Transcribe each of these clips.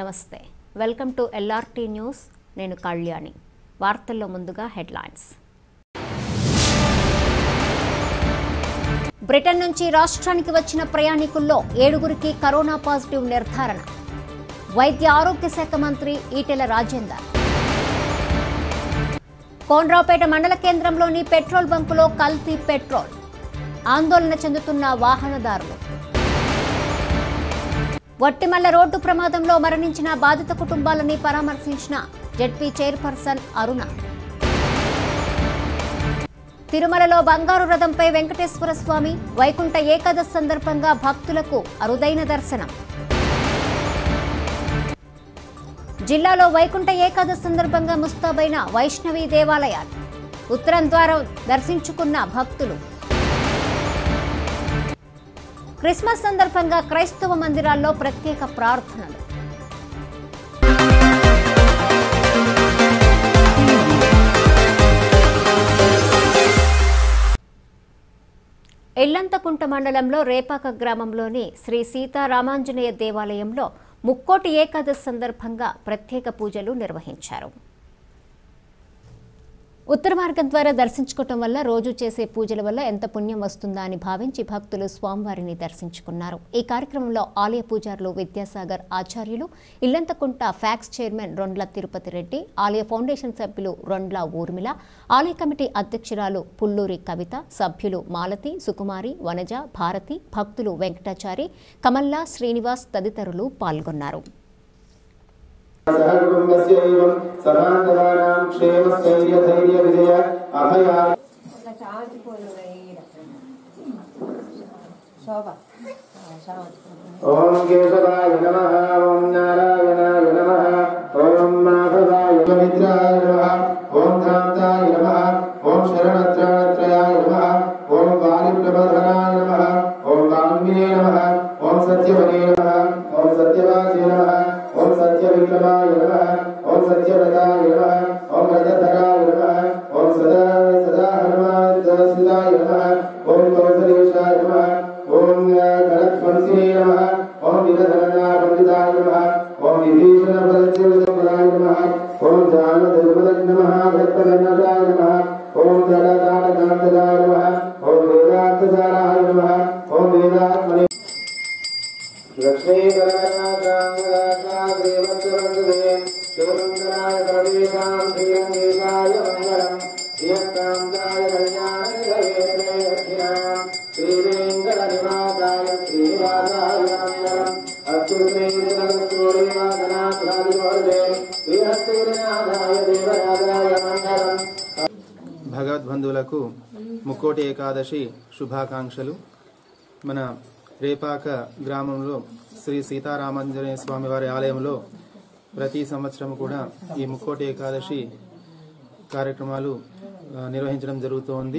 నమస్తే welcome to LRT news నేను కళ్యాణి వార్తల్లో ముందుగా హెడ్లైన్స్ బ్రిటన్ నుంచి రాష్ట్రానికి వచ్చిన ప్రయాణికుల్లో ఏడుగురికి కరోనా పాజిటివ్ నిర్ధారణ వైద్య ఆరోగ్య శాఖ మంత్రి ఈటెల రాజేందర్ కోనరావుపేట మండల కేంద్రంలోని పెట్రోల్ బంకులో కల్తీ పెట్రోల్ ఆందోళన చెందుతున్న వాహనదారులు వట్టిమల్ల రోడ్డు ప్రమాదంలో మరణించిన బాధిత కుటుంబాలని పరామర్శించిన జెడ్పీ చైర్పర్సన్ అరుణ తిరుమలలో బంగారు రథంపై వెంకటేశ్వర స్వామి వైకుంఠ ఏకాదశి సందర్భంగా భక్తులకు అరుదైన దర్శనం జిల్లాలో వైకుంఠ ఏకాదశి సందర్భంగా ముస్తాబైన వైష్ణవి దేవాలయాలు ఉత్తరం ద్వారా దర్శించుకున్న భక్తులు క్రిస్మస్ సందర్భంగా క్రైస్తవ మందిరాల్లో ప్రత్యేక ప్రార్థనలు ఎల్లంతకుంట మండలంలో రేపాక గ్రామంలోని శ్రీ సీతారామాంజనేయ దేవాలయంలో ముక్కోటి ఏకాదశి సందర్భంగా ప్రత్యేక పూజలు నిర్వహించారు ఉత్తర మార్గం ద్వారా దర్శించుకోవటం వల్ల రోజు చేసే పూజల వల్ల ఎంత పుణ్యం వస్తుందా అని భావించి భక్తులు స్వామివారిని దర్శించుకున్నారు ఈ కార్యక్రమంలో ఆలయ పూజారులు విద్యాసాగర్ ఆచార్యులు ఇల్లంతకుంట ఫ్యాక్స్ చైర్మన్ రొండ్ల తిరుపతి రెడ్డి ఆలయ ఫౌండేషన్ సభ్యులు రొండ్ల ఊర్మిళ ఆలయ కమిటీ అధ్యక్షురాలు పుల్లూరి కవిత సభ్యులు మాలతి సుకుమారి వనజ భారతి భక్తులు వెంకటాచారి కమల్లా శ్రీనివాస్ తదితరులు పాల్గొన్నారు सह कुटुम्बस्य एवं समान्तराणां क्षेमस्थैर्यधैर्यविजय अभया ॐ केशवाय नमः ॐ नारायणाय नमः ॐ माधवाय मित्राय नमः ॐ धान्ताय नमः ॐ शरणत्राणत्रयाय नमः ॐ वालिप्रबधनाय नमः ॐ वाङ्मिने नमः ॐ सत्यवने नमः ॐ सत्यवासे नमः ॐ सत्यविक्रमाय नमः ॐ सत्यव्रताय नमः ॐ रजधराय नमः ॐ सदा सदा हनुमानदासिताय नमः ॐ कौसलेशाय नमः ॐ कनकवंशिने नमः ॐ विरधरना पंडिताय नमः ॐ विभीषणपदच्युतपदाय नमः ॐ जानधर्मलग्नमहाभक्तगणनाय नमः ॐ तडताडकान्तदाय नमः ॐ वेदान्तसाराय नमः ॐ वेदात्मने लक्ष्मीकरणाकाङ्गराकाग्रेवत्सवन्दे शिवमङ्गलाय सर्वेषां श्रीरङ्गेशाय मङ्गलम् श्रियकान्ताय कल्याणनिधवेन्द्रेऽर्थिनां श्रीवेङ्कटनिवासाय श्रीनिवासाय मङ्गलम् अस्तु श्रीकृष्णकस्तूरिवासनाथरादिवर्धे श्रीहस्तिनाथाय देवराजाय मङ्गलम् భగవద్బంధువులకు ముక్కోటి ఏకాదశి శుభాకాంక్షలు మన రేపాక గ్రామంలో శ్రీ సీతారామాంజనేయ స్వామి వారి ఆలయంలో ప్రతి సంవత్సరం కూడా ఈ ముక్కోటి ఏకాదశి కార్యక్రమాలు ఆ, నిర్వహించడం జరుగుతోంది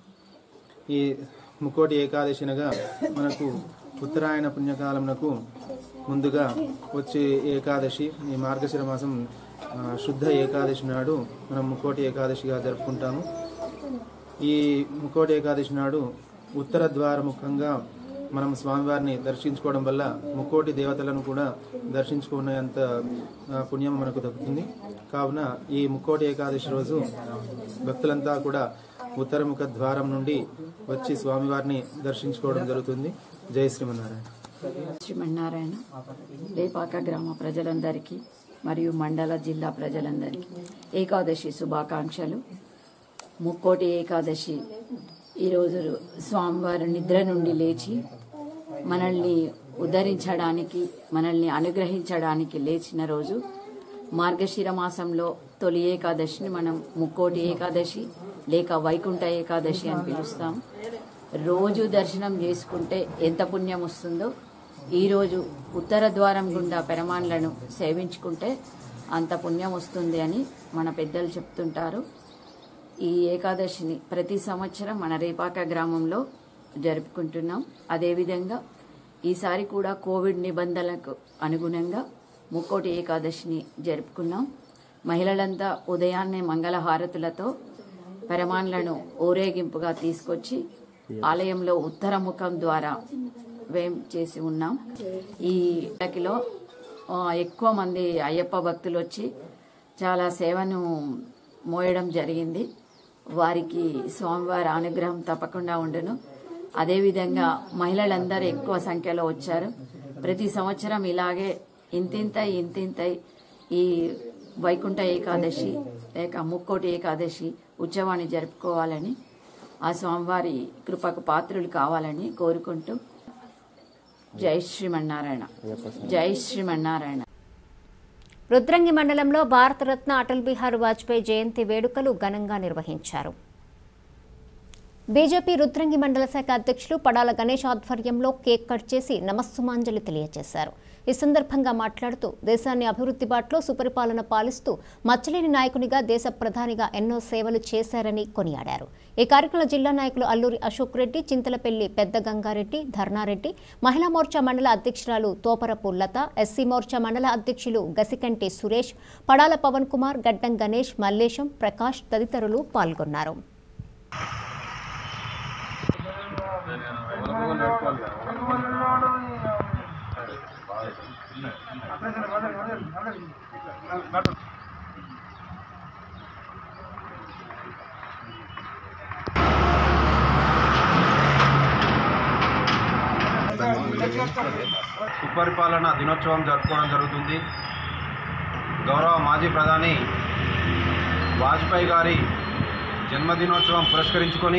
ఈ ముక్కోటి ఏకాదశి అనగా మనకు ఉత్తరాయణ పుణ్యకాలమునకు ముందుగా వచ్చే ఏకాదశి ఈ మార్గశిర మాసం ఆ, శుద్ధ ఏకాదశి నాడు మనం ముక్కోటి ఏకాదశిగా జరుపుకుంటాము ఈ ముక్కోటి ఏకాదశి నాడు ఉత్తర ద్వారముఖంగా మనం స్వామివారిని దర్శించుకోవడం వల్ల ముక్కోటి దేవతలను కూడా దర్శించుకునేంత ఆ, పుణ్యం మనకు దక్కుతుంది కావున ఈ ముక్కోటి ఏకాదశి రోజు భక్తులంతా కూడా ఉత్తరముఖ ద్వారం నుండి వచ్చి స్వామివారిని దర్శించుకోవడం జరుగుతుంది జై శ్రీమన్నారాయణ శ్రీమన్నారాయణ లేపాక గ్రామ ప్రజలందరికీ మరియు మండల జిల్లా ప్రజలందరికీ ఏకాదశి శుభాకాంక్షలు ముక్కోటి ఏకాదశి ఈరోజు స్వామివారి నిద్ర నుండి లేచి మనల్ని ఉద్ధరించడానికి మనల్ని అనుగ్రహించడానికి లేచిన రోజు మార్గశిర మాసంలో తొలి ఏకాదశిని మనం ముక్కోటి ఏకాదశి లేక వైకుంఠ ఏకాదశి అని పిలుస్తాం రోజు దర్శనం చేసుకుంటే ఎంత పుణ్యం వస్తుందో ఈరోజు ఉత్తర ద్వారం గుండా పెరమాన్లను సేవించుకుంటే అంత పుణ్యం వస్తుంది అని మన పెద్దలు చెప్తుంటారు ఈ ఏకాదశిని ప్రతి సంవత్సరం మన రేపాక గ్రామంలో జరుపుకుంటున్నాం అదేవిధంగా ఈసారి కూడా కోవిడ్ నిబంధనలకు అనుగుణంగా ముక్కోటి ఏకాదశిని జరుపుకున్నాం మహిళలంతా ఉదయాన్నే మంగళహారతులతో పరమాన్లను ఊరేగింపుగా తీసుకొచ్చి ఆలయంలో ఉత్తర ముఖం ద్వారా వేం చేసి ఉన్నాం ఈ కిలో ఆ, ఎక్కువ మంది అయ్యప్ప భక్తులు వచ్చి చాలా సేవను మోయడం జరిగింది వారికి స్వామివారి అనుగ్రహం తప్పకుండా ఉండును అదేవిధంగా మహిళలందరూ ఎక్కువ సంఖ్యలో వచ్చారు ప్రతి సంవత్సరం ఇలాగే ఇంతింతై ఇంతింతై ఈ వైకుంఠ ఏకాదశి లేక ముక్కోటి ఏకాదశి ఉత్సవాన్ని జరుపుకోవాలని ఆ స్వామివారి కృపకు పాత్రులు కావాలని కోరుకుంటూ జై శ్రీమన్నారాయణ జై శ్రీమన్నారాయణ రుద్రంగి మండలంలో భారతరత్న అటల్ బిహారీ వాజ్పేయి జయంతి వేడుకలు ఘనంగా నిర్వహించారు బీజేపీ రుద్రంగి మండల శాఖ అధ్యక్షులు పడాల గణేష్ ఆధ్వర్యంలో కేక్ కట్ చేసి నమస్సుమాంజలి తెలియజేశారు ఈ సందర్భంగా మాట్లాడుతూ దేశాన్ని అభివృద్ధి బాటలో సుపరిపాలన పాలిస్తూ మచ్చలేని నాయకునిగా దేశ ప్రధానిగా ఎన్నో సేవలు చేశారని కొనియాడారు ఈ కార్యక్రమంలో జిల్లా నాయకులు అల్లూరి అశోక్ రెడ్డి చింతలపల్లి పెద్ద గంగారెడ్డి ధర్నారెడ్డి మహిళా మోర్చా మండల అధ్యక్షురాలు తోపరపు లత ఎస్సీ మోర్చా మండల అధ్యక్షులు గసికంటి సురేష్ పడాల పవన్ కుమార్ గడ్డం గణేష్ మల్లేశం ప్రకాష్ తదితరులు పాల్గొన్నారు సుపరిపాలన దినోత్సవం జరుపుకోవడం జరుగుతుంది గౌరవ మాజీ ప్రధాని వాజ్పేయి గారి జన్మదినోత్సవం పురస్కరించుకొని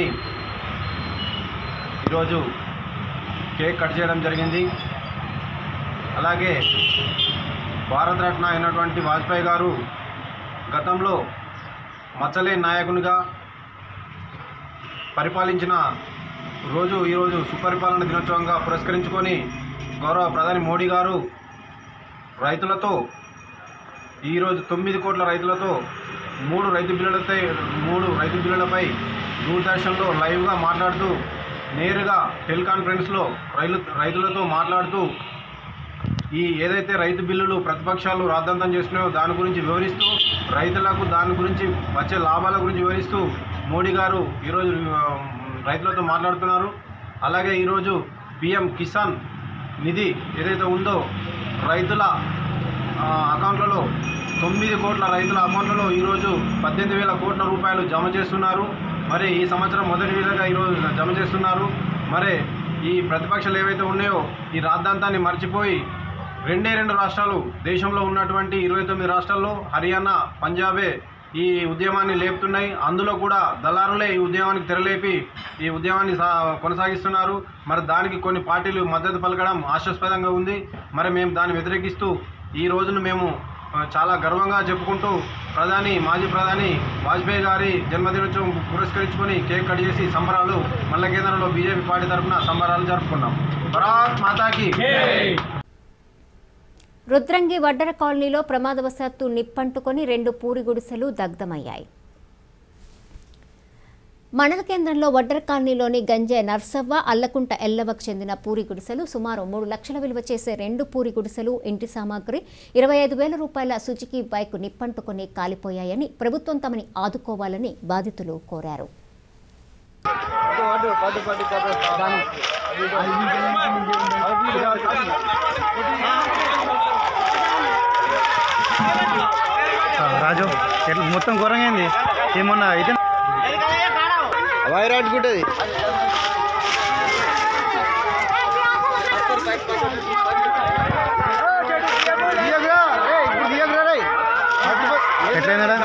ఈరోజు కేక్ కట్ చేయడం జరిగింది అలాగే భారతరత్న అయినటువంటి వాజ్పేయి గారు గతంలో మచ్చలేని నాయకునిగా పరిపాలించిన రోజు ఈరోజు సుపరిపాలన దినోత్సవంగా పురస్కరించుకొని గౌరవ ప్రధాని మోడీ గారు రైతులతో ఈరోజు తొమ్మిది కోట్ల రైతులతో మూడు రైతు బిల్లులపై మూడు రైతు బిల్లులపై దూరదర్శన్లో లైవ్గా మాట్లాడుతూ నేరుగా టెలికాన్ఫరెన్స్లో రైలు రైతులతో మాట్లాడుతూ ఈ ఏదైతే రైతు బిల్లులు ప్రతిపక్షాలు రాద్ధాంతం చేస్తున్నాయో దాని గురించి వివరిస్తూ రైతులకు దాని గురించి వచ్చే లాభాల గురించి వివరిస్తూ మోడీ గారు ఈరోజు ఆ, రైతులతో మాట్లాడుతున్నారు అలాగే ఈరోజు పిఎం కిసాన్ నిధి ఏదైతే ఉందో రైతుల ఆ, అకౌంట్లలో తొమ్మిది కోట్ల రైతుల అకౌంట్లలో ఈరోజు పద్దెనిమిది వేల కోట్ల రూపాయలు జమ చేస్తున్నారు మరి ఈ సంవత్సరం మొదటి విధంగా ఈరోజు జమ చేస్తున్నారు మరి ఈ ప్రతిపక్షాలు ఏవైతే ఉన్నాయో ఈ రాద్ధాంతాన్ని మర్చిపోయి రెండే రెండు రాష్ట్రాలు దేశంలో ఉన్నటువంటి ఇరవై తొమ్మిది రాష్ట్రాల్లో హర్యానా పంజాబే ఈ ఉద్యమాన్ని లేపుతున్నాయి అందులో కూడా దళారులే ఈ ఉద్యమానికి తెరలేపి ఈ ఉద్యమాన్ని సా- కొనసాగిస్తున్నారు మరి దానికి కొన్ని పార్టీలు మద్దతు పలకడం ఆశాస్పదంగా ఉంది మరి మేము దాన్ని వ్యతిరేకిస్తూ ఈ రోజును మేము ఆ, చాలా గర్వంగా చెప్పుకుంటూ ప్రధాని మాజీ ప్రధాని వాజ్పేయి గారి జన్మదినోత్సవం పురస్కరించుకొని కేక్ కట్ చేసి సంబరాలు మల్ల కేంద్రంలో బీజేపీ పార్టీ తరఫున సంబరాలు జరుపుకున్నాం భారత్ మాతాకి రుద్రంగి వడ్డర కాలనీలో ప్రమాదవశాత్తు నిప్పంటుకొని రెండు పూరి గుడిసెలు దగ్ధమయ్యాయి మండల కేంద్రంలో వడ్డర కాలనీలోని గంజే నర్సవ్వ అల్లకుంట ఎల్లవకు చెందిన పూరి గుడిసెలు సుమారు మూడు లక్షల విలువ చేసే రెండు పూరి గుడిసెలు ఇంటి సామాగ్రి ఇరవై ఐదు వేల రూపాయల సుజుకి బైక్ నిప్పంటుకొని కాలిపోయాయని ప్రభుత్వం తమని ఆదుకోవాలని బాధితులు కోరారు రాజు ఎట్లా మొత్తం ఘోరంగా అయింది ఏమన్నా అయితే వైర్ అడ్డుకుంటుంది ఎట్లయిందా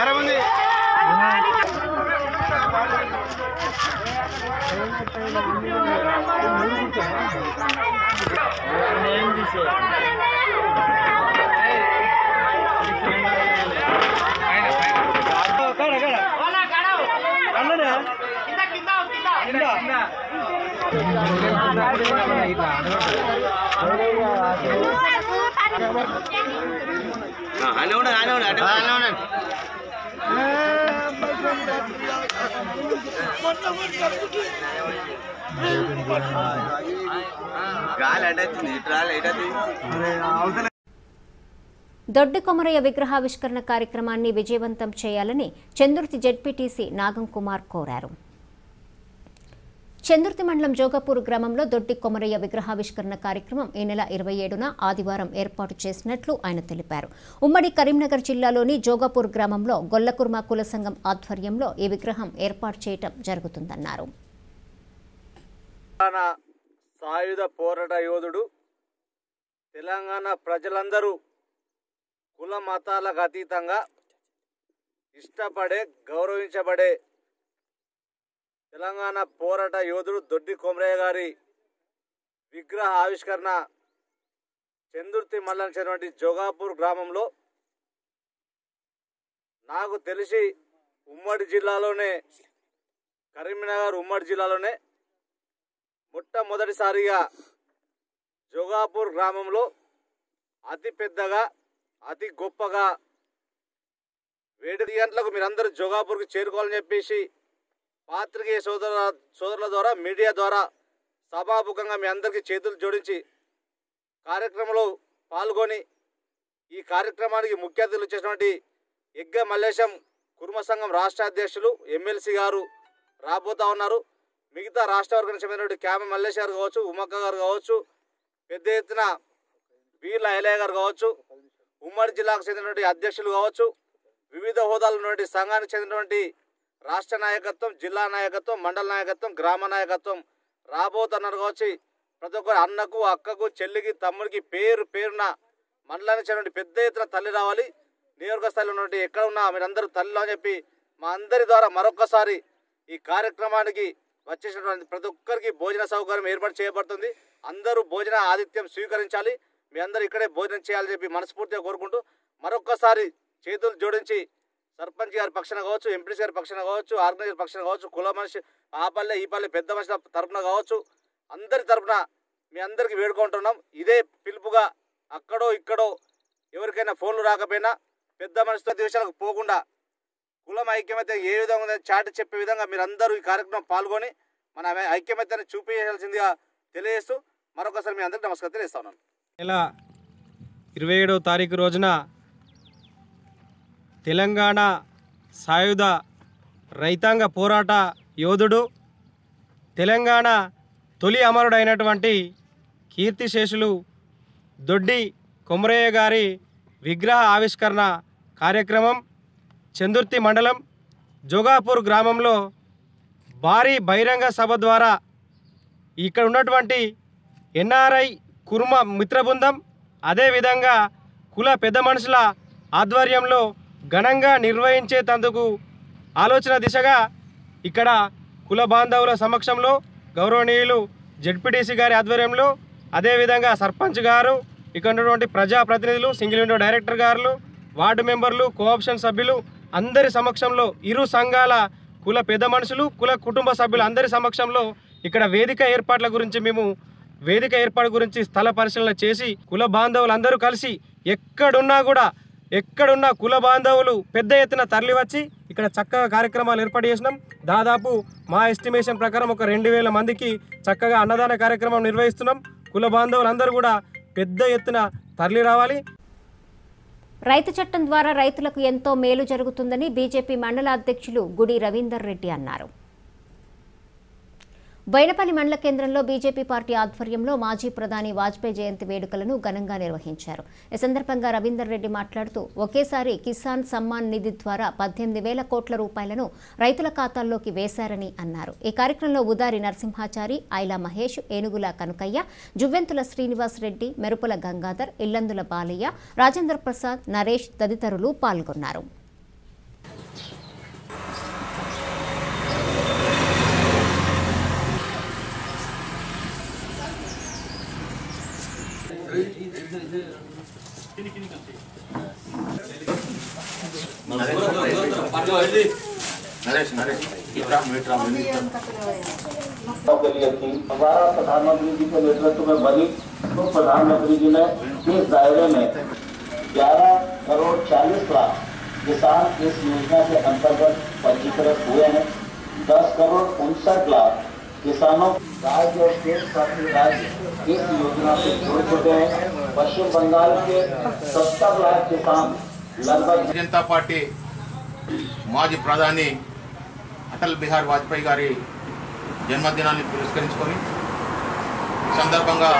దొడ్డి కొమరయ్య విగ్రహావిష్కరణ కార్యక్రమాన్ని విజయవంతం చేయాలని చందుర్తి జెడ్పీటీసీ నాగం కుమార్ కోరారు చందుర్తి మండలం జోగపూర్ గ్రామంలో దొడ్డి కొమరయ్య విగ్రహావిష్కరణ కార్యక్రమం ఈ నెల ఇరవై ఏడున ఆదివారం ఏర్పాటు చేసినట్లు ఆయన తెలిపారు ఉమ్మడి కరీంనగర్ జిల్లాలోని జోగపూర్ గ్రామంలో గొల్లకుర్మ కుల సంఘం ఆధ్వర్యంలో ఈ విగ్రహం ఏర్పాటు చేయటం జరుగుతుందన్నారు తెలంగాణ సాయుధ పోరాట యోధుడు తెలంగాణ ప్రజలందరూ కుల మతాలకు అతీతంగా ఇష్టపడే గౌరవించబడే తెలంగాణ పోరాట యోధుడు దొడ్డి కొమరయ్య గారి విగ్రహ ఆవిష్కరణ చందుర్తి మండలం చెందినటువంటి జోగాపూర్ గ్రామంలో నాకు తెలిసి ఉమ్మడి జిల్లాలోనే కరీంనగర్ ఉమ్మడి జిల్లాలోనే మొట్టమొదటిసారిగా జోగాపూర్ గ్రామంలో అతి పెద్దగా అతి గొప్పగా వేడి గంటలకు మీరందరూ జోగాపూర్కి చేరుకోవాలని చెప్పేసి పాత్రికేయ సోదర సోదరుల ద్వారా మీడియా ద్వారా సభాముఖంగా మీ అందరికీ చేతులు జోడించి కార్యక్రమంలో పాల్గొని ఈ కార్యక్రమానికి ముఖ్య అతిథులు చేసినటువంటి ఎగ్గ మల్లేశం కుర్మ సంఘం రాష్ట్ర అధ్యక్షులు ఎమ్మెల్సీ గారు రాబోతా ఉన్నారు మిగతా రాష్ట్ర వర్గానికి చెందినటువంటి క్యామ మల్లేష్ గారు కావచ్చు ఉమ్మక్క గారు కావచ్చు పెద్ద ఎత్తున వీర్ల ఐలయ్య గారు కావచ్చు ఉమ్మడి జిల్లాకు చెందినటువంటి అధ్యక్షులు కావచ్చు వివిధ హోదాలు ఉన్నటువంటి సంఘానికి చెందినటువంటి రాష్ట్ర నాయకత్వం జిల్లా నాయకత్వం మండల నాయకత్వం గ్రామ నాయకత్వం రాబోతున్నారు కావచ్చు ప్రతి ఒక్కరు అన్నకు అక్కకు చెల్లికి తమ్ముడికి పేరు పేరున మండలానికి చెందినటువంటి పెద్ద ఎత్తున తల్లి రావాలి నియోజక స్థాయిలో ఉన్నటువంటి ఎక్కడ ఉన్నా మీరందరూ తల్లిలో అని చెప్పి మా అందరి ద్వారా మరొకసారి ఈ కార్యక్రమానికి వచ్చేసినటువంటి ప్రతి ఒక్కరికి భోజన సౌకర్యం ఏర్పాటు చేయబడుతుంది అందరూ భోజన ఆతిథ్యం స్వీకరించాలి మీ అందరూ ఇక్కడే భోజనం చేయాలని చెప్పి మనస్ఫూర్తిగా కోరుకుంటూ మరొక్కసారి చేతులు జోడించి సర్పంచ్ గారి పక్షాన కావచ్చు ఎంపీసీ గారి పక్షాన కావచ్చు ఆర్గనైజర్ పక్షాన కావచ్చు కుల మనిషి ఆ పల్లె ఈ పల్లె పెద్ద మనుషుల తరపున కావచ్చు అందరి తరపున మీ అందరికీ వేడుకుంటున్నాం ఇదే పిలుపుగా అక్కడో ఇక్కడో ఎవరికైనా ఫోన్లు రాకపోయినా పెద్ద మనిషితో దేశాలకు పోకుండా కులం ఐక్యమత్య ఏ విధంగా ఉందో చాటి చెప్పే విధంగా మీరందరూ ఈ కార్యక్రమం పాల్గొని మన ఐక్యమత్యాన్ని చూపించాల్సిందిగా తెలియజేస్తూ మరొకసారి మీ అందరికీ నమస్కారం తెలియజేస్తా ఉన్నాను నెల ఇరవై ఏడవ తారీఖు రోజున తెలంగాణ సాయుధ రైతాంగ పోరాట యోధుడు తెలంగాణ తొలి అమరుడైనటువంటి కీర్తిశేషులు దొడ్డి కొమరయ్య గారి విగ్రహ ఆవిష్కరణ కార్యక్రమం చందుర్తి మండలం జోగాపూర్ గ్రామంలో భారీ బహిరంగ సభ ద్వారా ఇక్కడ ఉన్నటువంటి ఎన్ఆర్ఐ కుర్మ మిత్ర బృందం అదేవిధంగా కుల పెద్ద మనుషుల ఆధ్వర్యంలో ఘనంగా నిర్వహించేటందుకు ఆలోచన దిశగా ఇక్కడ కుల బాంధవుల సమక్షంలో గౌరవనీయులు జడ్పీటీసీ గారి ఆధ్వర్యంలో అదేవిధంగా సర్పంచ్ గారు ఇక్కడ ఉన్నటువంటి ప్రజాప్రతినిధులు సింగిల్ విండో డైరెక్టర్ గారు వార్డు మెంబర్లు కోఆప్షన్ సభ్యులు అందరి సమక్షంలో ఇరు సంఘాల కుల పెద్ద మనుషులు కుల కుటుంబ సభ్యులు అందరి సమక్షంలో ఇక్కడ వేదిక ఏర్పాట్ల గురించి మేము వేదిక ఏర్పాటు గురించి స్థల పరిశీలన చేసి కుల బాంధవులు అందరూ కలిసి ఎక్కడున్నా కూడా ఎక్కడున్న కుల బాంధవులు పెద్ద ఎత్తున తరలి వచ్చి ఇక్కడ చక్కగా కార్యక్రమాలు ఏర్పాటు చేసినాం దాదాపు మా ఎస్టిమేషన్ ప్రకారం ఒక రెండు వేల మందికి చక్కగా అన్నదాన కార్యక్రమం నిర్వహిస్తున్నాం కుల బాంధవులు అందరూ కూడా పెద్ద ఎత్తున తరలి రావాలి రైతు చట్టం ద్వారా రైతులకు ఎంతో మేలు జరుగుతుందని బీజేపీ మండల అధ్యక్షులు గుడి రవీందర్ రెడ్డి అన్నారు బైనపల్లి మండల కేంద్రంలో బీజేపీ పార్టీ ఆధ్వర్యంలో మాజీ ప్రధాని వాజ్పేయి జయంతి వేడుకలను ఘనంగా నిర్వహించారు ఈ సందర్భంగా రవీందర్ రెడ్డి మాట్లాడుతూ ఒకేసారి కిసాన్ సమ్మాన్ నిధి ద్వారా పద్దెనిమిది వేల కోట్ల రూపాయలను రైతుల ఖాతాల్లోకి వేశారని అన్నారు ఈ కార్యక్రమంలో ఉదారి నరసింహాచారి ఐలా మహేష్ ఏనుగుల కనుకయ్య జువ్వెంతుల శ్రీనివాస్ రెడ్డి మెరుపుల గంగాధర్ ఇల్లందుల బాలయ్య రాజేంద్ర ప్రసాద్ నరేష్ తదితరులు పాల్గొన్నారు के लिए थी हमारा प्रधानमंत्री जी के नेतृत्व में बनी तो प्रधानमंत्री जी ने इस दायरे में 11 करोड़ 40 लाख किसान इस योजना के अंतर्गत पंजीकृत हुए हैं 10 करोड़ उनसठ लाख किसानों राज्य और केंद्र शासित राज्य इस योजना से जुड़ चुके हैं पश्चिम बंगाल के सत्तर लाख किसान लगभग జనతా పార్టీ మాజీ ప్రధాని అటల్ బిహార్ వాజ్పేయి గారి జన్మదినాన్ని పురస్కరించుకొని ఈ సందర్భంగా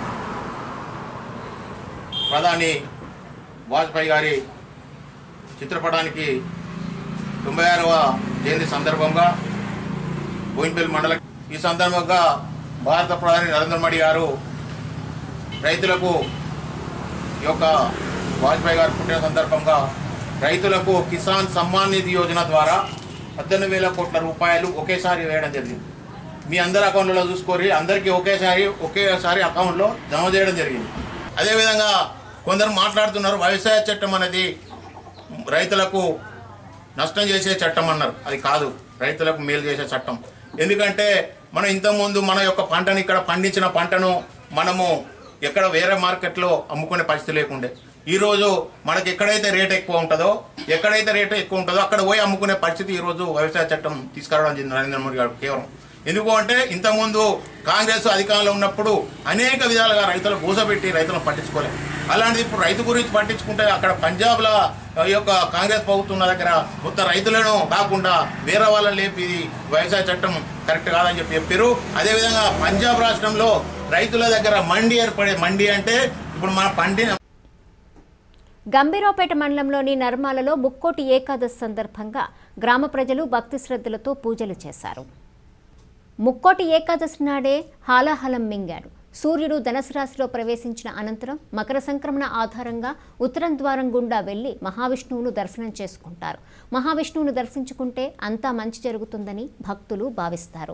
ప్రధాని వాజ్పేయి గారి చిత్రపటానికి తొంభై ఆరవ జయంతి సందర్భంగా బోయిన్పల్లి మండల ఈ సందర్భంగా భారత ప్రధాని నరేంద్ర మోడీ గారు రైతులకు ఈ యొక్క వాజ్పేయి గారు పుట్టిన సందర్భంగా రైతులకు కిసాన్ సమ్మాన్ నిధి యోజన ద్వారా పద్దెనిమిది వేల కోట్ల రూపాయలు ఒకేసారి వేయడం జరిగింది మీ అందరి అకౌంట్లలో చూసుకోరి అందరికీ ఒకేసారి ఒకేసారి అకౌంట్లో జమ చేయడం జరిగింది అదేవిధంగా కొందరు మాట్లాడుతున్నారు వ్యవసాయ చట్టం అనేది రైతులకు నష్టం చేసే చట్టం అన్నారు అది కాదు రైతులకు మేలు చేసే చట్టం ఎందుకంటే మనం ఇంతకుముందు మన యొక్క పంటను ఇక్కడ పండించిన పంటను మనము ఎక్కడ వేరే మార్కెట్లో అమ్ముకునే పరిస్థితి లేకుండే ఈరోజు మనకి ఎక్కడైతే రేట్ ఎక్కువ ఉంటుందో ఎక్కడైతే రేట్ ఎక్కువ ఉంటుందో అక్కడ పోయి అమ్ముకునే పరిస్థితి ఈరోజు వ్యవసాయ చట్టం తీసుకురావడం జరిగింది నరేంద్ర మోడీ గారు కేవలం ఎందుకు అంటే ఇంతకుముందు కాంగ్రెస్ అధికారంలో ఉన్నప్పుడు అనేక విధాలుగా రైతులకు గూసబెట్టి రైతులను పట్టించుకోలేదు అలాంటిది ఇప్పుడు రైతు గురించి పట్టించుకుంటే అక్కడ పంజాబ్లో ఈ యొక్క కాంగ్రెస్ ప్రభుత్వం ఉన్న దగ్గర మొత్తం రైతులను కాకుండా వేరే వాళ్ళని లేపి ఇది వ్యవసాయ చట్టం కరెక్ట్ కాదని చెప్పి చెప్పారు అదేవిధంగా పంజాబ్ రాష్ట్రంలో రైతుల దగ్గర మండి ఏర్పడే మండి అంటే ఇప్పుడు మన పండిన గంభీరావుపేట మండలంలోని నర్మాలలో ముక్కోటి ఏకాదశి సందర్భంగా గ్రామ ప్రజలు భక్తి శ్రద్ధలతో పూజలు చేశారు ముక్కోటి ఏకాదశి నాడే హాలాహలం మింగాడు సూర్యుడు ధనుసు రాశిలో ప్రవేశించిన అనంతరం మకర సంక్రమణ ఆధారంగా ఉత్తరం ద్వారం గుండా వెళ్లి మహావిష్ణువును దర్శనం చేసుకుంటారు మహావిష్ణువును దర్శించుకుంటే అంతా మంచి జరుగుతుందని భక్తులు భావిస్తారు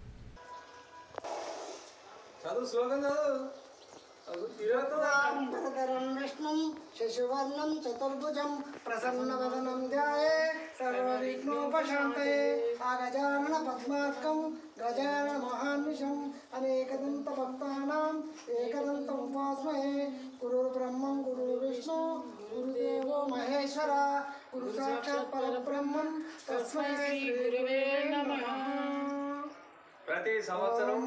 ధరం విష్ణుం శశివర్ణం చతుర్భుజం ప్రసన్నవదనం ధ్యాయే సర్వవిఘ్నోపశాంతయే ఆగజానన పద్మార్కం గజానన మహాన్విషం అనేకదంత భక్తానాం ఏకదంతం ఉపాస్మహే గురు బ్రహ్మం గురు విష్ణు గురుదేవో మహేశ్వర గురు సాక్షాత్ పరబ్రహ్మం తస్మై శ్రీ గురువే నమః ప్రతి సంవత్సరం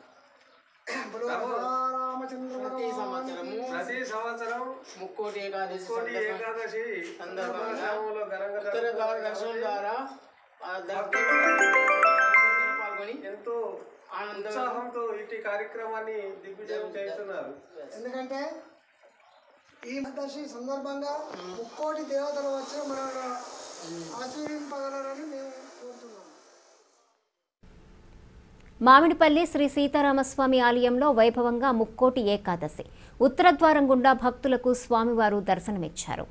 ప్రతి సంవత్సరము ప్రతి సంవత్సరం ముక్కోటి ఏకాదశి కోటి ఏకాదశి సందర్భంగా సందర్భంగా ఘనంగా ఉత్తర ద్వార దర్శనం ద్వారా ఆ దర్శనం పాల్గొని ఎంతో ఆనందంగా ఉత్సాహంతో ఇట్టి కార్యక్రమాన్ని దిగ్విజయం చేస్తున్నారు ఎందుకంటే ఈ దర్శి సందర్భంగా ముక్కోటి దేవతలు వచ్చి మన ఆశీర్వింపగలరని మేము కోరుతున్నాం మామిడిపల్లి శ్రీ సీతారామస్వామి ఆలయంలో వైభవంగా ముక్కోటి ఏకాదశి ఉత్తర ద్వారం గుండా భక్తులకు స్వామివారు దర్శనమిచ్చారు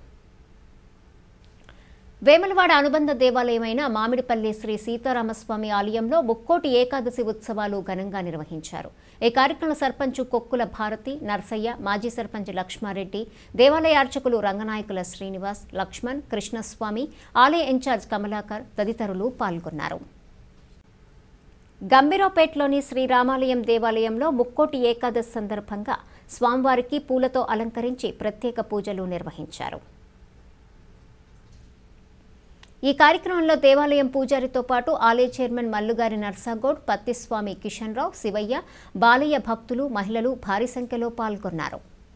వేములవాడ అనుబంధ దేవాలయమైన మామిడిపల్లి శ్రీ సీతారామస్వామి ఆలయంలో ముక్కోటి ఏకాదశి ఉత్సవాలు ఘనంగా నిర్వహించారు ఈ కార్యక్రమంలో సర్పంచ్ కొక్కుల భారతి నర్సయ్య మాజీ సర్పంచ్ లక్ష్మారెడ్డి దేవాలయ అర్చకులు రంగనాయకుల శ్రీనివాస్ లక్ష్మణ్ కృష్ణస్వామి ఆలయ ఇన్ఛార్జ్ కమలాకర్ తదితరులు పాల్గొన్నారు గంభీరావుపేటలోని శ్రీరామాలయం దేవాలయంలో ముక్కోటి ఏకాదశి సందర్భంగా స్వామివారికి పూలతో అలంకరించి ప్రత్యేక పూజలు నిర్వహించారు ఈ కార్యక్రమంలో దేవాలయం పూజారితో పాటు ఆలయ చైర్మన్ మల్లుగారి నర్సాగౌడ్ పత్తిస్వామి కిషన్ రావు శివయ్య బాలయ్య భక్తులు మహిళలు భారీ సంఖ్యలో పాల్గొన్నారు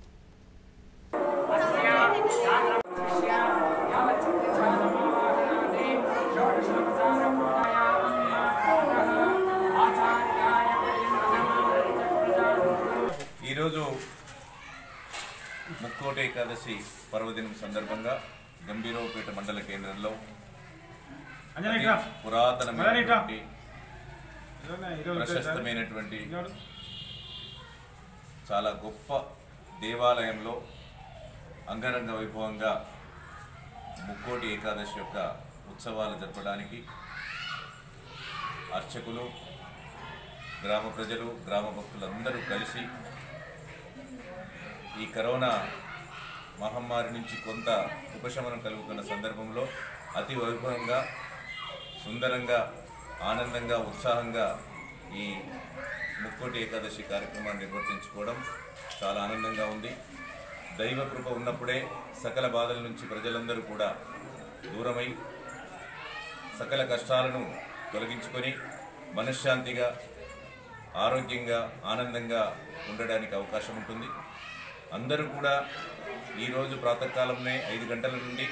ఈరోజు ముక్కోటి ఏకాదశి పర్వదినం సందర్భంగా గంభీరవపేట మండల కేంద్రంలో అతి పురాతనమైనటువంటి ప్రశస్తమైనటువంటి చాలా గొప్ప దేవాలయంలో అంగరంగ వైభవంగా ముక్కోటి ఏకాదశి యొక్క ఉత్సవాలు జరపడానికి అర్చకులు గ్రామ ప్రజలు గ్రామ భక్తులందరూ కలిసి ఈ కరోనా మహమ్మారి నుంచి కొంత ఉపశమనం కలుగుతున్న సందర్భంలో అతి వైభవంగా సుందరంగా ఆనందంగా ఉత్సాహంగా ఈ ముక్కోటి ఏకాదశి కార్యక్రమాన్ని నిర్వర్తించుకోవడం చాలా ఆనందంగా ఉంది దైవ కృప ఉన్నప్పుడే సకల బాధల నుంచి ప్రజలందరూ కూడా దూరమై సకల కష్టాలను తొలగించుకొని మనశ్శాంతిగా ఆరోగ్యంగా ఆనందంగా ఉండడానికి అవకాశం ఉంటుంది అందరూ కూడా ఈరోజు ప్రాతకాలంలో ఐదు గంటల నుండి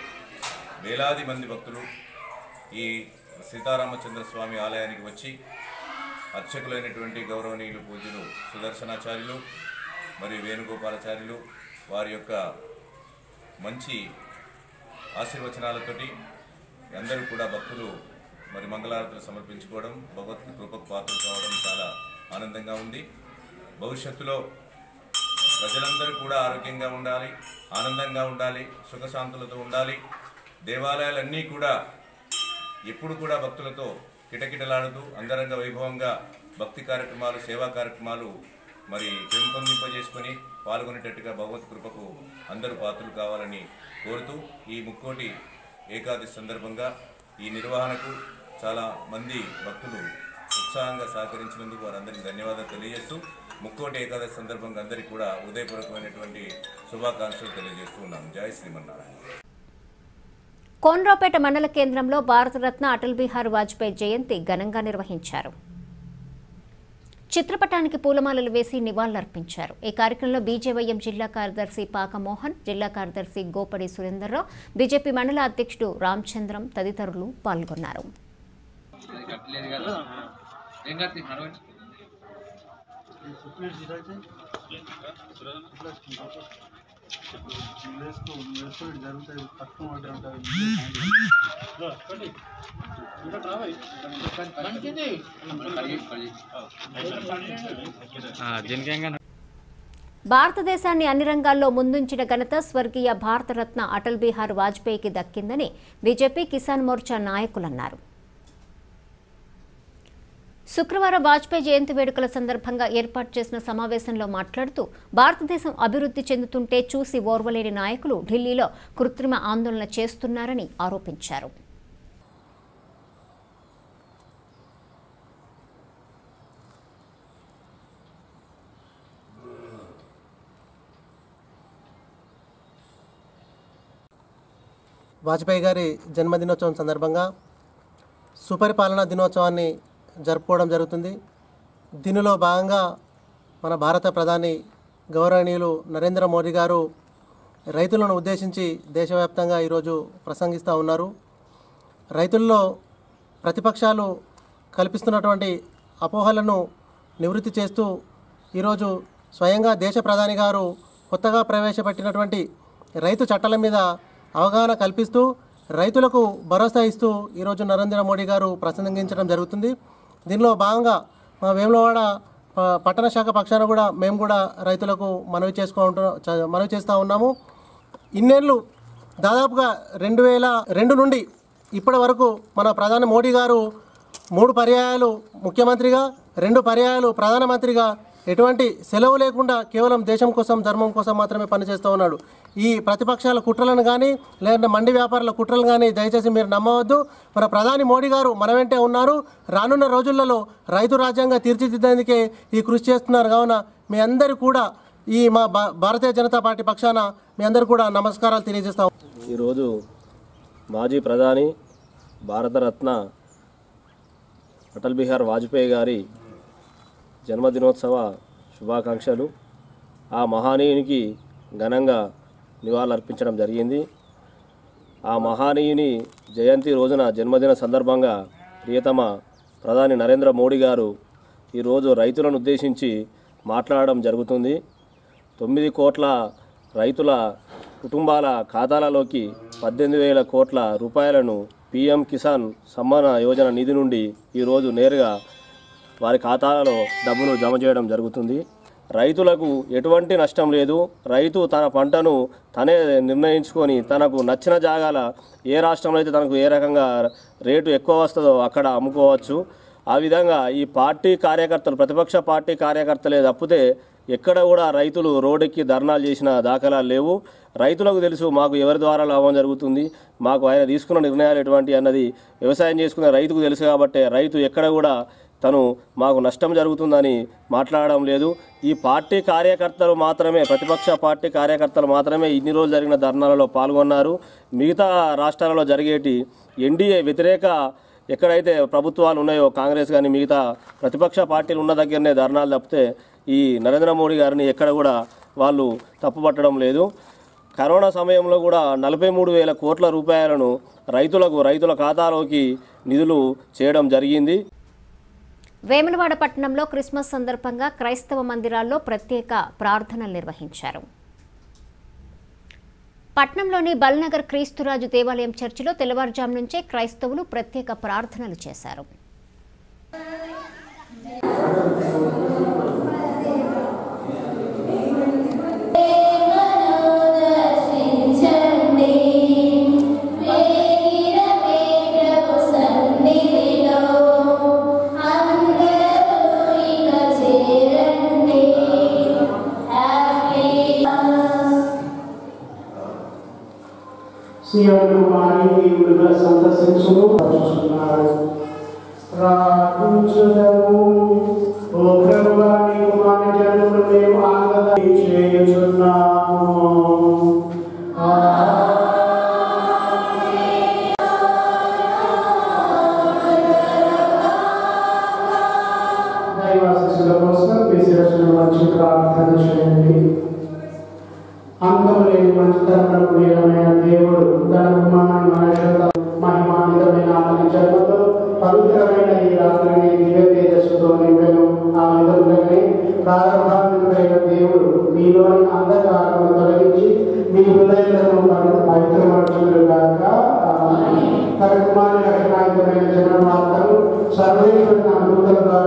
వేలాది మంది భక్తులు ఈ సీతారామచంద్ర స్వామి ఆలయానికి వచ్చి అర్చకులైనటువంటి గౌరవనీయులు పూజ్యులు సుదర్శనాచార్యులు మరియు వేణుగోపాలాచార్యులు వారి యొక్క మంచి ఆశీర్వచనాలతోటి అందరూ కూడా భక్తులు మరి మంగళారతులు సమర్పించుకోవడం భగవత్ కృపకు పాత్రలు కావడం చాలా ఆనందంగా ఉంది భవిష్యత్తులో ప్రజలందరూ కూడా ఆరోగ్యంగా ఉండాలి ఆనందంగా ఉండాలి సుఖశాంతులతో ఉండాలి దేవాలయాలన్నీ కూడా ఎప్పుడు కూడా భక్తులతో కిటకిటలాడుతూ అంగరంగ వైభవంగా భక్తి కార్యక్రమాలు సేవా కార్యక్రమాలు మరి పెంపొందింపజేసుకొని పాల్గొనేటట్టుగా భగవత్ కృపకు అందరూ పాత్రలు కావాలని కోరుతూ ఈ ముక్కోటి ఏకాదశి సందర్భంగా ఈ నిర్వహణకు చాలా మంది భక్తులు ఉత్సాహంగా సహకరించినందుకు వారందరికీ ధన్యవాదాలు తెలియజేస్తూ ముక్కోటి ఏకాదశి సందర్భంగా అందరికీ కూడా హృదయపూర్వకమైనటువంటి శుభాకాంక్షలు తెలియజేస్తూ ఉన్నాం జై శ్రీమన్నారాయణ కోన్రాపేట మండల కేంద్రంలో భారతరత్న అటల్ బిహారీ వాజ్పేయి జయంతి ఘనంగా నిర్వహించారు చిత్రపటానికి పూలమాలలు వేసి నివాళులర్పించారు ఈ కార్యక్రమంలో బీజేవైఎం జిల్లా కార్యదర్శి పాక మోహన్ జిల్లా కార్యదర్శి గోపడి సురేందర్రావు బీజేపీ మండల అధ్యక్షుడు రామచంద్రం తదితరులు పాల్గొన్నారు భారతదేశాన్ని అన్ని రంగాల్లో ముందుంచిన ఘనత స్వర్గీయ భారతరత్న అటల్ బిహారీ వాజ్పేయికి దక్కిందని బీజేపీ కిసాన్ మోర్చా నాయకులన్నారు శుక్రవారం వాజ్పేయి జయంతి వేడుకల సందర్భంగా ఏర్పాటు చేసిన సమావేశంలో మాట్లాడుతూ భారతదేశం అభివృద్ధి చెందుతుంటే చూసి ఓర్వలేని నాయకులు ఢిల్లీలో కృత్రిమ ఆందోళన చేస్తున్నారని ఆరోపించారు వాజ్పేయి గారి జన్మదినోత్సవం సందర్భంగా సుపరిపాలన దినోత్సవాన్ని జరుపుకోవడం జరుగుతుంది దీనిలో భాగంగా మన భారత ప్రధాని గౌరవనీయులు నరేంద్ర మోదీ గారు రైతులను ఉద్దేశించి దేశవ్యాప్తంగా ఈరోజు ప్రసంగిస్తూ ఉన్నారు రైతుల్లో ప్రతిపక్షాలు కల్పిస్తున్నటువంటి అపోహలను నివృత్తి చేస్తూ ఈరోజు స్వయంగా దేశ ప్రధాని గారు కొత్తగా ప్రవేశపెట్టినటువంటి రైతు చట్టాల మీద అవగాహన కల్పిస్తూ రైతులకు భరోసా ఇస్తూ ఈరోజు నరేంద్ర మోడీ గారు ప్రసంగించడం జరుగుతుంది దీనిలో భాగంగా మా వేములవాడ ఆ, పట్టణ శాఖ పక్షాన కూడా మేము కూడా రైతులకు మనవి చేసుకుంటూ చ- మనవి చేస్తూ ఉన్నాము ఇన్నేళ్ళు దాదాపుగా రెండు వేల రెండు నుండి ఇప్పటి వరకు మన ప్రధాని మోడీ గారు మూడు పర్యాయాలు ముఖ్యమంత్రిగా రెండు పర్యాయాలు ప్రధానమంత్రిగా ఎటువంటి సెలవు లేకుండా కేవలం దేశం కోసం ధర్మం కోసం మాత్రమే పనిచేస్తూ ఉన్నాడు ఈ ప్రతిపక్షాల కుట్రలను కానీ లేదంటే మండి వ్యాపారుల కుట్రలను కానీ దయచేసి మీరు నమ్మవద్దు మన ప్రధాని మోడీ గారు మన వెంటే ఉన్నారు రానున్న రోజులలో రైతు రాజ్యాంగం తీర్చిదిద్దేందుకే ఈ కృషి చేస్తున్నారు కావున మీ అందరూ కూడా ఈ మా భా- భారతీయ జనతా పార్టీ పక్షాన మీ అందరూ కూడా నమస్కారాలు తెలియజేస్తాం ఈరోజు మాజీ ప్రధాని భారతరత్న అటల్ బిహార్ వాజ్పేయి గారి జన్మదినోత్సవ శుభాకాంక్షలు ఆ మహానీయునికి ఘనంగా నివాళులర్పించడం జరిగింది ఆ మహానీయుని జయంతి రోజున జన్మదిన సందర్భంగా ప్రియతమ ప్రధాని నరేంద్ర మోడీ గారు ఈరోజు రైతులను ఉద్దేశించి మాట్లాడడం జరుగుతుంది తొమ్మిది కోట్ల రైతుల కుటుంబాల ఖాతాలలోకి పద్దెనిమిది వేల కోట్ల రూపాయలను పీఎం కిసాన్ సమ్మాన యోజన నిధి నుండి ఈరోజు నేరుగా వారి ఖాతాలలో డబ్బును జమ చేయడం జరుగుతుంది రైతులకు ఎటువంటి నష్టం లేదు రైతు తన పంటను తనే నిర్ణయించుకొని తనకు నచ్చిన జాగాల ఏ రాష్ట్రంలో అయితే తనకు ఏ రకంగా రేటు ఎక్కువ వస్తుందో అక్కడ అమ్ముకోవచ్చు ఆ విధంగా ఈ పార్టీ కార్యకర్తలు ప్రతిపక్ష పార్టీ కార్యకర్తలే తప్పితే ఎక్కడ కూడా రైతులు రోడ్డెక్కి ధర్నాలు చేసిన దాఖలాలు లేవు రైతులకు తెలుసు మాకు ఎవరి ద్వారా లాభం జరుగుతుంది మాకు ఆయన తీసుకున్న నిర్ణయాలు ఎటువంటి అన్నది వ్యవసాయం చేసుకునే రైతుకు తెలుసు కాబట్టి రైతు ఎక్కడ కూడా తను మాకు నష్టం జరుగుతుందని మాట్లాడడం లేదు ఈ పార్టీ కార్యకర్తలు మాత్రమే ప్రతిపక్ష పార్టీ కార్యకర్తలు మాత్రమే ఇన్ని రోజులు జరిగిన ధర్నాలలో పాల్గొన్నారు మిగతా రాష్ట్రాలలో జరిగేటి ఎన్డీఏ వ్యతిరేక ఎక్కడైతే ప్రభుత్వాలు ఉన్నాయో కాంగ్రెస్ కానీ మిగతా ప్రతిపక్ష పార్టీలు ఉన్న దగ్గరనే ధర్నాలు తప్పితే ఈ నరేంద్ర మోడీ గారిని ఎక్కడ కూడా వాళ్ళు తప్పుపట్టడం లేదు కరోనా సమయంలో కూడా నలభై మూడు వేల కోట్ల రూపాయలను రైతులకు రైతుల ఖాతాలోకి నిధులు చేయడం జరిగింది వేములవాడ పట్టణంలో క్రిస్మస్ సందర్భంగా క్రైస్తవ మందిరాల్లో ప్రత్యేక ప్రార్థనలు నిర్వహించారు పట్నంలోని బల్నగర్ క్రీస్తురాజు దేవాలయం చర్చిలో తెల్లవారుజాము నుంచే క్రైస్తవులు ప్రత్యేక ప్రార్థనలు చేశారు సియోను వారిని విడుదల సందర్శించును పరుచుచున్నాడు ప్రార్థించుదము ఓ ప్రభువా నీకు మన జన్మను మేము ఆగదని చేయుచున్నాము దైవాశిస్సుల కోసం మీ శిరస్సును వచ్చి ప్రార్థన చేయండి అంతములేని మంచితనకు ప్రియమైన దేవుడు తన కుమారుని మనుషుల మహిమాన్వితమైన అతని జన్మతో పవిత్రమైన ఈ రాత్రిని దివ్య తేజస్సుతో నింపెను ఆ విధంగానే ప్రారంభాత్మకమైన దేవుడు మీలోని అంధకారము తొలగించి మీ హృదయాలను పవిత్రపరచుగాక తన కుమారుని రక్షణాయుతమైన జన్మ వార్తను సర్వేశ్వరుని అనుభూతుల ద్వారా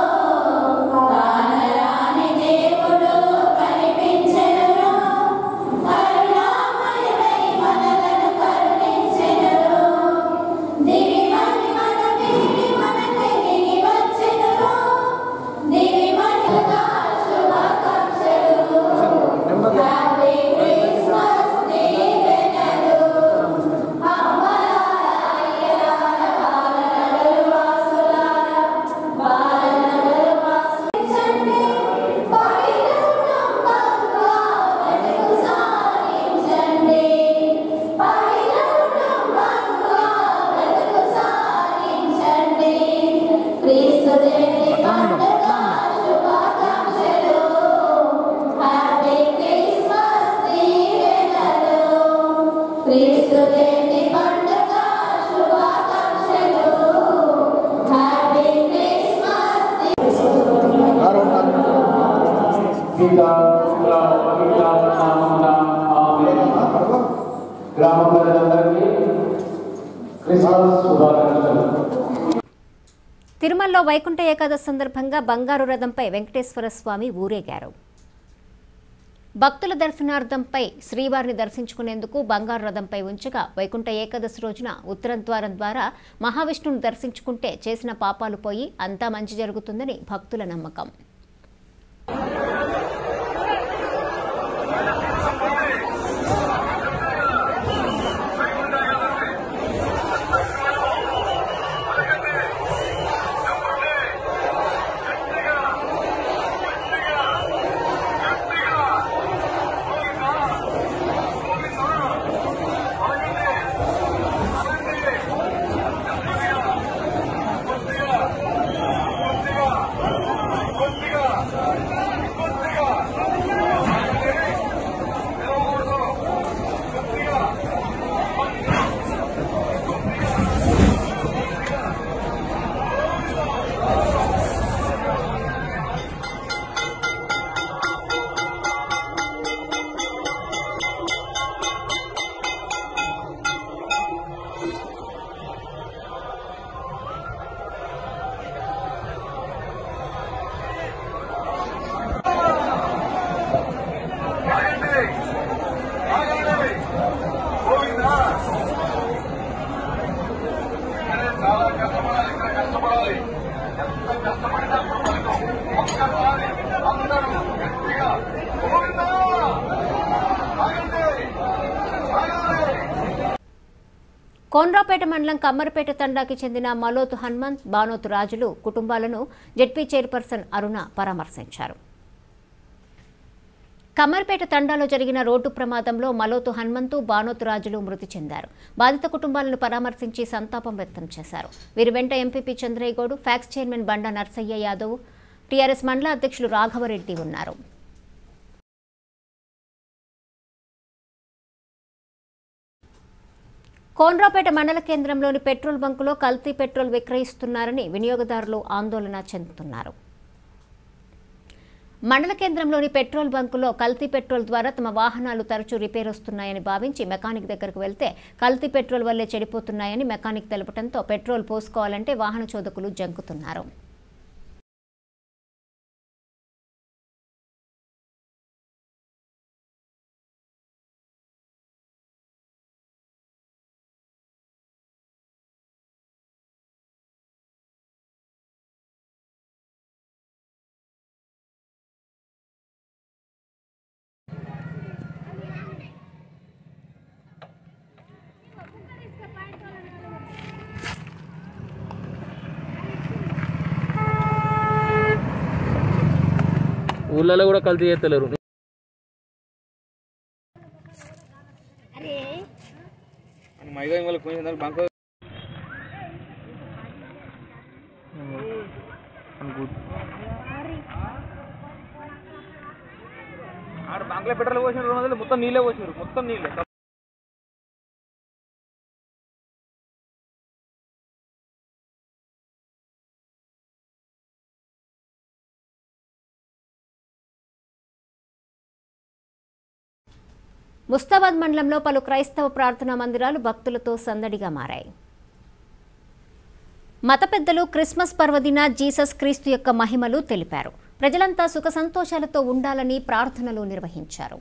గ్రామ ప్రజలందరికీ క్రిస్మస్ శుభాకాంక్షలు తిరుమలలో వైకుంఠ ఏకాదశి సందర్భంగా బంగారు రథంపై వెంకటేశ్వర స్వామి ఊరేగారు భక్తుల దర్శనార్థంపై శ్రీవారిని దర్శించుకునేందుకు బంగారు రథంపై ఉంచగా వైకుంఠ ఏకాదశి రోజున ఉత్తర ద్వారం ద్వారా మహావిష్ణువును దర్శించుకుంటే చేసిన పాపాలు పోయి అంతా మంచి జరుగుతుందని భక్తుల నమ్మకం కోన్రాపేట మండలం కమ్మరిపేట తండాకి చెందిన మలోతు హనుమంత్ బానోతు రాజులు కుటుంబాలను జెడ్పీ చైర్పర్సన్ అరుణ పరామర్శించారు కమ్మరిపేట తండాలో జరిగిన రోడ్డు ప్రమాదంలో మలోతు హనుమంతు బానోతు రాజులు మృతి చెందారు బాధిత కుటుంబాలను పరామర్శించి సంతాపం వ్యక్తం చేశారు వీరి వెంట MPP Chandraiah Goud PACS chairman Banda Narsaiah Yadav TRS మండల అధ్యక్షులు రాఘవరెడ్డి ఉన్నారు కోన్రాపేట మండల కేంద్రంలోని పెట్రోల్ బంకులో కల్తీ పెట్రోల్ విక్రయిస్తున్నారని వినియోగదారులు ఆందోళన చెందుతున్నారు మండల కేంద్రంలోని పెట్రోల్ బంకులో కల్తీ పెట్రోల్ ద్వారా తమ వాహనాలు తరచూ రిపేర్ వస్తున్నాయని భావించి మెకానిక్ దగ్గరకు వెళ్తే కల్తీ పెట్రోల్ వల్లే చెడిపోతున్నాయని మెకానిక్ తెలపడంతో పెట్రోల్ పోసుకోవాలంటే వాహన చోదకులు జంకుతున్నారు ఊళ్ళలో కూడా కల్తీ చేస్తలేరు మైగా వాళ్ళకి కొంచెం బంక్ ఆడ బంక్లో పెట్రోల్ పోసిన రెండు వందలు మొత్తం నీళ్ళే పోసినారు మొత్తం నీళ్ళే ముస్తాబాద్ మండలంలో పలు క్రైస్తవ ప్రార్థనా మందిరాలు భక్తులతో సందడిగా మారాయి మత పెద్దలు క్రిస్మస్ పర్వదిన జీసస్ క్రీస్తు యొక్క మహిమలు తెలిపారు ప్రజలంతా సుఖ సంతోషాలతో ఉండాలని ప్రార్థనలు నిర్వహించారు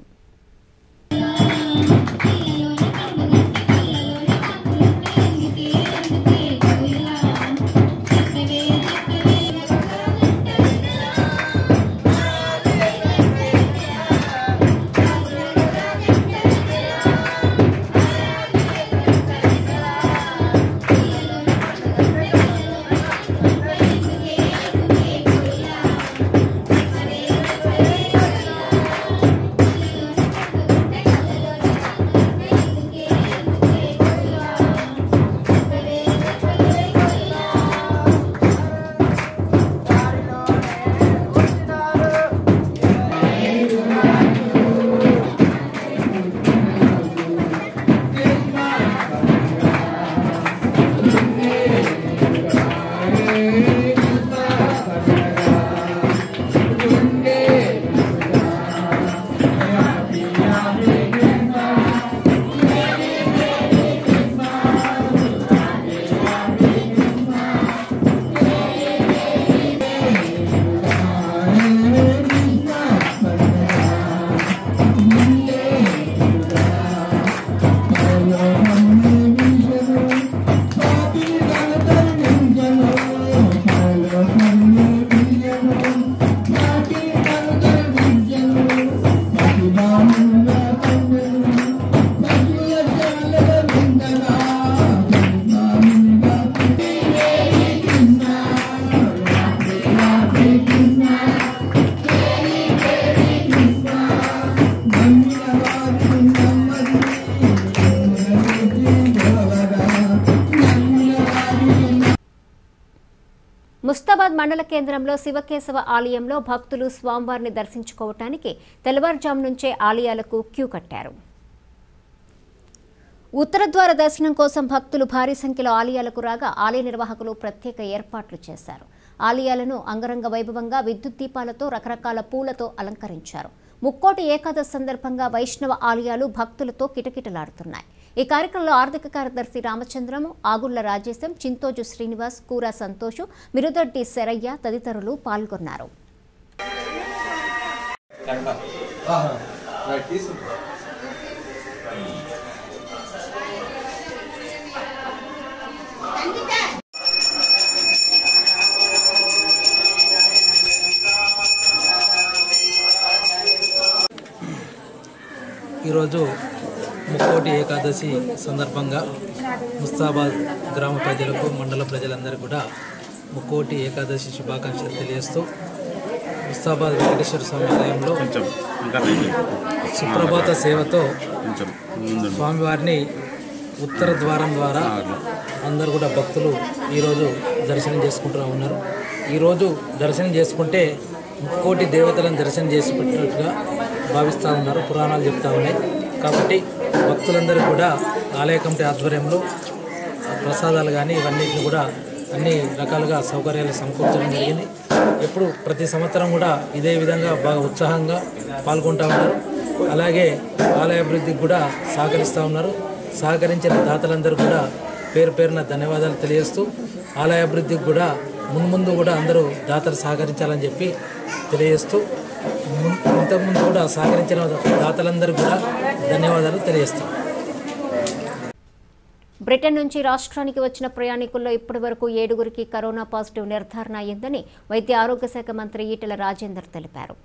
ముస్తాబాద్ మండల కేంద్రంలో శివకేశవ ఆలయంలో భక్తులు స్వామివారిని దర్శించుకోవటానికి తెల్లవారుజాము నుంచే ఆలయాలకు క్యూ కట్టారు ఉత్తర ద్వార దర్శనం కోసం భక్తులు భారీ సంఖ్యలో ఆలయాలకు రాగా ఆలయ నిర్వాహకులు ప్రత్యేక ఏర్పాట్లు చేశారు ఆలయాలను అంగరంగ వైభవంగా విద్యుత్ దీపాలతో రకరకాల పూలతో అలంకరించారు ముక్కోటి ఏకాదశి సందర్భంగా వైష్ణవ ఆలయాలు భక్తులతో కిటకిటలాడుతున్నాయి ఈ కార్యక్రమంలో ఆర్థిక కార్యదర్శి రామచంద్రము ఆగుళ్ల రాజేశం చింతోజు శ్రీనివాస్ కూరా సంతోషు మిరుదొడ్డి శరయ్య తదితరులు పాల్గొన్నారు ఈరోజు ముక్కోటి ఏకాదశి సందర్భంగా ముస్తాబాద్ గ్రామ ప్రజలకు మండల ప్రజలందరికీ కూడా ముక్కోటి ఏకాదశి శుభాకాంక్షలు తెలియజేస్తూ ముస్తాబాద్ వెంకటేశ్వర స్వామి ఆలయంలో సుప్రభాత సేవతో స్వామివారిని ఉత్తర ద్వారం ద్వారా అందరు కూడా భక్తులు ఈరోజు దర్శనం చేసుకుంటూ ఉన్నారు ఈరోజు దర్శనం చేసుకుంటే ముక్కోటి దేవతలను దర్శనం చేసి పెట్టినట్టుగా భావిస్తూ ఉన్నారు పురాణాలు చెప్తా ఉన్నాయి కాబట్టి భక్తులందరూ కూడా ఆలయ కమిటీ ఆధ్వర్యంలో ప్రసాదాలు కానీ ఇవన్నిటిని కూడా అన్ని రకాలుగా సౌకర్యాలు సమకూర్చడం జరిగింది ఎప్పుడు ప్రతి సంవత్సరం కూడా ఇదే విధంగా బాగా ఉత్సాహంగా పాల్గొంటూ ఉన్నారు అలాగే ఆలయ అభివృద్ధికి కూడా సహకరిస్తూ ఉన్నారు సహకరించిన దాతలందరూ కూడా పేరు పేరున ధన్యవాదాలు తెలియజేస్తూ ఆలయ అభివృద్ధికి కూడా మున్ముందు కూడా అందరూ దాతలు సహకరించాలని చెప్పి తెలియజేస్తూ మున్- ఇంతకుముందు కూడా సహకరించిన దాతలందరూ కూడా ధన్యవాదాలు తెలియజేస్తాం బ్రిటన్ నుంచి రాష్ట్రానికి వచ్చిన ప్రయాణికుల్లో ఇప్పటి వరకు ఏడుగురికి కరోనా పాజిటివ్ నిర్ధారణ అయిందని వైద్య ఆరోగ్య శాఖ మంత్రి ఈటెల రాజేందర్ తెలిపారు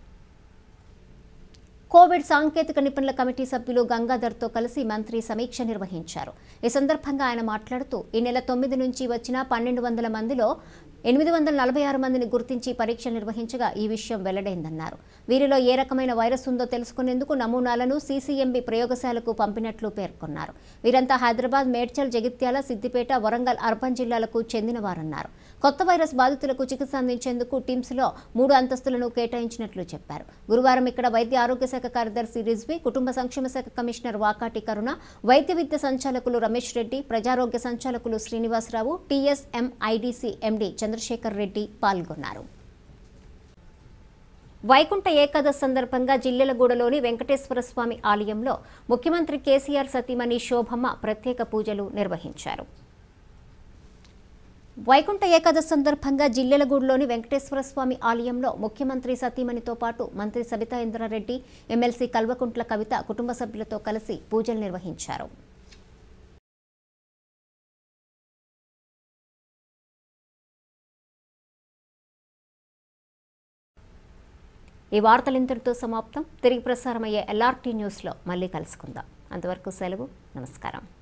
కోవిడ్ సాంకేతిక నిపుణుల కమిటీ సభ్యులు గంగాధర్తో కలిసి మంత్రి సమీక్ష నిర్వహించారు ఈ సందర్భంగా ఆయన మాట్లాడుతూ ఈ నెల తొమ్మిది నుంచి వచ్చిన పన్నెండు వందల మందిలో ఎనిమిది వందల నలభై ఆరు మందిని గుర్తించి పరీక్ష నిర్వహించగా ఈ విషయం వెల్లడైందన్నారు వీరిలో ఏ రకమైన వైరస్ ఉందో తెలుసుకునేందుకు నమూనాలను సీసీఎంబీ ప్రయోగశాలకు పంపినట్లు పేర్కొన్నారు వీరంతా హైదరాబాద్ మేడ్చల్ జగిత్యాల సిద్దిపేట వరంగల్ అర్బన్ జిల్లాలకు చెందినవారన్నారు కొత్త వైరస్ బాధితులకు చికిత్స అందించేందుకు టీమ్స్లో మూడు అంతస్తులను కేటాయించినట్లు చెప్పారు గురువారం ఇక్కడ వైద్య ఆరోగ్య శాఖ కార్యదర్శి రిజ్వి కుటుంబ సంక్షేమ శాఖ కమిషనర్ వాకాటి కరుణ వైద్య విద్య సంచాలకులు రమేష్ రెడ్డి ప్రజారోగ్య సంచాలకులు Srinivasa Rao TSM IDC MD Chandrashekar Reddy పాల్గొన్నారు వైకుంఠ ఏకాదశి సందర్భంగా జిల్లెలగూడలోని వెంకటేశ్వర స్వామి ఆలయంలో ముఖ్యమంత్రి కేసీఆర్ సతీమణి శోభమ్మ ప్రత్యేక పూజలు నిర్వహించారు వైకుంఠ ఏకాదశి సందర్భంగా జిల్లెలగూడలోని వెంకటేశ్వర స్వామి ఆలయంలో ముఖ్యమంత్రి సతీమణితో పాటు మంత్రి సబితా ఇంద్రారెడ్డి ఎమ్మెల్సీ కల్వకుంట్ల కవిత కుటుంబ సభ్యులతో కలిసి పూజలు నిర్వహించారు ఈ వార్తలు ఇంతటితో సమాప్తం తిరిగి ప్రసారమయ్యే ఎల్ఆర్టీ న్యూస్లో మళ్ళీ కలుసుకుందాం అంతవరకు సెలవు నమస్కారం